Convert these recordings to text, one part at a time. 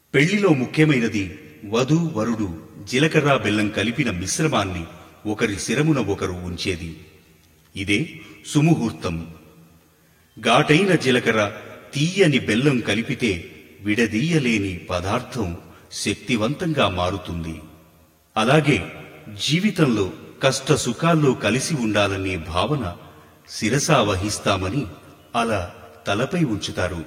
పెళ్లిలో ముఖ్యమైనది వధు వరుడు జీలకర్ర బెల్లం కలిపిన మిశ్రమాన్ని ఒకరి శిరమున ఒకరు ఉంచేది ఇదే సుముహూర్తం ఘాటైన జీలకర్ర తీయని బెల్లం కలిపితే విడదీయలేని పదార్థం శక్తివంతంగా మారుతుంది అలాగే జీవితంలో కష్ట సుఖాల్లో కలిసి ఉండాలనే భావన శిరసా వహిస్తామని అలా తలపై ఉంచుతారు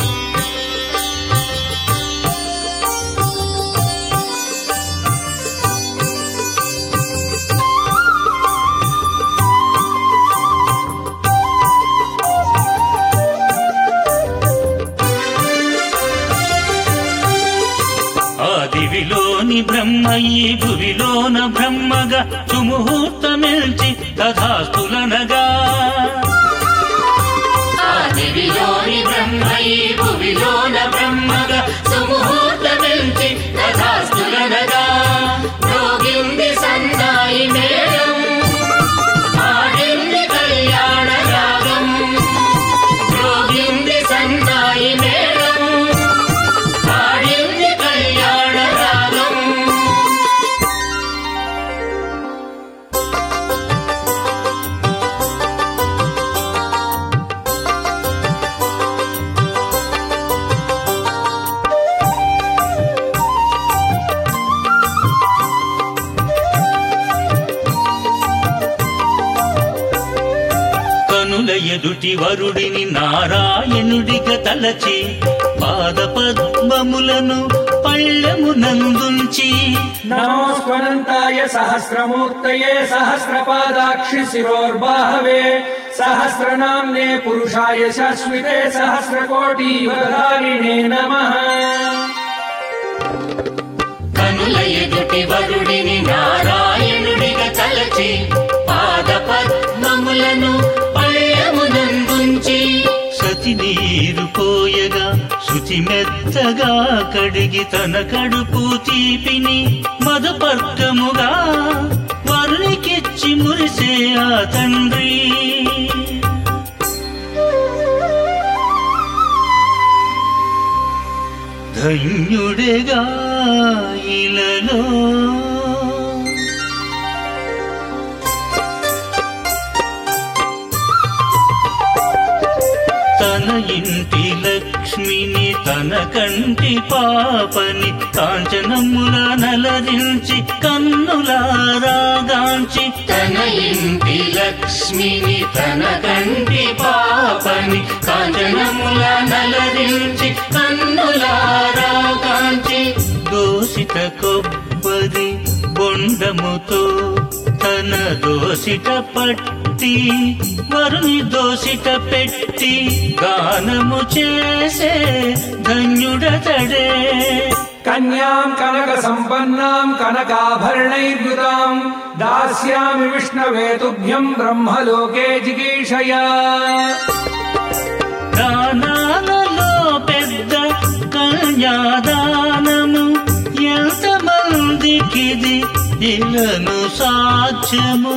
ఆ దివిలోని బ్రహ్మ ఈ భువిలోన బ్రహ్మగా సుముహూర్తమిల్చి తథాస్తులనగా ఆదివిలోని బ్రహ్మ ఈ భువిలోన బ్రహ్మగా సుముహూర్తమించి తథాస్తులనగా రోగింది సన్నాయి మేళం ఆడింది కళ్యాణ రాగం రోగింది సన్నాయి మేళం ఆడింది కళ్యాణ రాగం కనుల ఎదుటి వరుడిని నారాయణుడిగా తలచి పాద పద్మములను పళ్ళెమునందుంచి నమోస్వనంతాయ సహస్రమూర్తయే సహస్రపాదాక్షి శిరోర్బాహవే సహస్రనామ్నే పురుషాయ శాశ్వతే సహస్రకోటి యుగధారిణే నమః కనుల ఎదుటి వరుడిని నారాయణుడిగా తలచి పాద పద్మములను పళ్ళమునందుంచి సతి నీరు పోయగా శుచి మెత్తగా కడిగి తన కడుపు తీపిని మధుపర్గముగా వరునికిచ్చి మురిసే ఆ తండ్రి ధన్యుడేగా ఇలలో తన ఇంటి లక్ష్మిని తన కంటి పాపని కాంచనముల నలరించి కన్నులారాగాంచి తన ఇంటి లక్ష్మిని తన కంటి పాపని కాంచనముల నలరించి కన్నులారా కాంచి దోసిట కొబ్బరి బొండముతో తన దోసిట పట్టి వరుని దోసిట పెట్టి గానము చేసే ధన్యుడతడే కన్యాం కనక సంపన్నాం కనకాభరణైర్యుతాం దాస్యామి విష్ణవే తుభ్యం బ్రహ్మలోకే జిగీషయా దానాలలో పెద్ద కన్యాదానము ఎంతమందికిది ఇలను సాధ్యము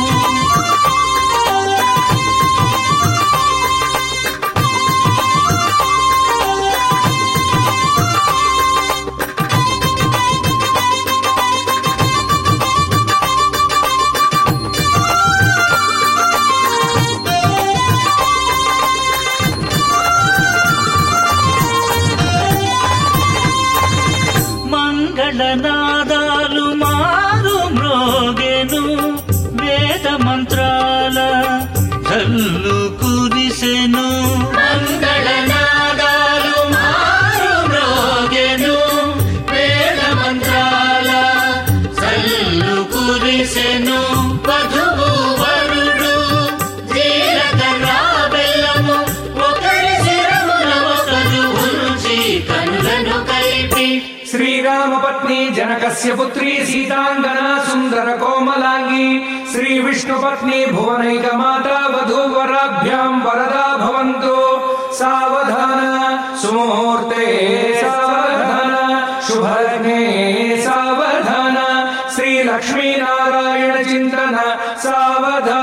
మంగళనాదాలు మారు మ్రోగెను వేద మంత్రాల చల్లు కురిసెను మంగళనాదాలు మారు మ్రోగెను వేద మంత్రాల సల్లు కురిసెను వధువు వరుడు జీలకర్ర బెల్లము ఒకరి శిరమున ఒకరు ఉంచి కనులను కలిపి శ్రీరామపత్ని జనకస్య పుత్రీ సీతాంగనా సుందర కోమలాంగి శ్రీ విష్ణుపత్ని భువనైక మాతా వధూవరాభ్యాం వరదా భవంతు సావధాన సుముహూర్తే సావధాన శుభలగ్నే సావధాన శ్రీ లక్ష్మీనారాయణ చింతన సావధాన